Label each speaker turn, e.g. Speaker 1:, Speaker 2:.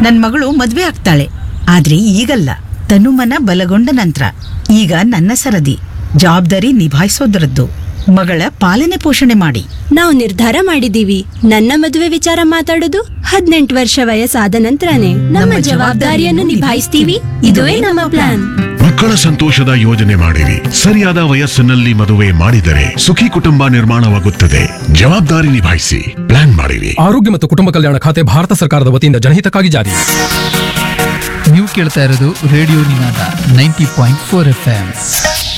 Speaker 1: ನನ್ ಮಗಳು ಮದ್ವೆ ಆಗ್ತಾಳೆ ಆದ್ರೆ ಈಗಲ್ಲ ತನುಮನ ಬಲಗೊಂಡ ನಂತರ ಈಗ ನನ್ನ ಸರದಿ ಜವಾಬ್ದಾರಿ ನಿಭಾಯಿಸೋದ್ರದ್ದು ಮಗಳ ಪಾಲನೆ ಪೋಷಣೆ ಮಾಡಿ
Speaker 2: ನಾವು ನಿರ್ಧಾರ ಮಾಡಿದೀವಿ ನನ್ನ ಮದುವೆ ವಿಚಾರ ಮಾತಾಡೋದು ಹದಿನೆಂಟು ವರ್ಷ ವಯಸ್ಸಾದ ನಂತರನೇ ನಮ್ಮ ಜವಾಬ್ದಾರಿಯನ್ನು ನಿಭಾಯಿಸ್ತೀವಿ ಇದುವೇ ನಮ್ಮ ಪ್ಲಾನ್
Speaker 3: ಮಕ್ಕಳ ಸಂತೋಷದ ಯೋಜನೆ ಮಾಡಿರಿ ಸರಿಯಾದ ವಯಸ್ಸಿನಲ್ಲಿ ಮದುವೆ ಮಾಡಿದರೆ ಸುಖಿ ಕುಟುಂಬ ನಿರ್ಮಾಣವಾಗುತ್ತದೆ ಜವಾಬ್ದಾರಿ ನಿಭಾಯಿಸಿ ಪ್ಲಾನ್ ಮಾಡಿರಿ
Speaker 4: ಆರೋಗ್ಯ ಮತ್ತು ಕುಟುಂಬ ಕಲ್ಯಾಣ ಖಾತೆ ಭಾರತ ಸರ್ಕಾರದ ವತಿಯಿಂದ ಜನಹಿತಕ್ಕಾಗಿ ಜಾರಿ
Speaker 5: ನೀವು ಕೇಳ್ತಾ ಇರೋದು radio Ninada ninety point four F M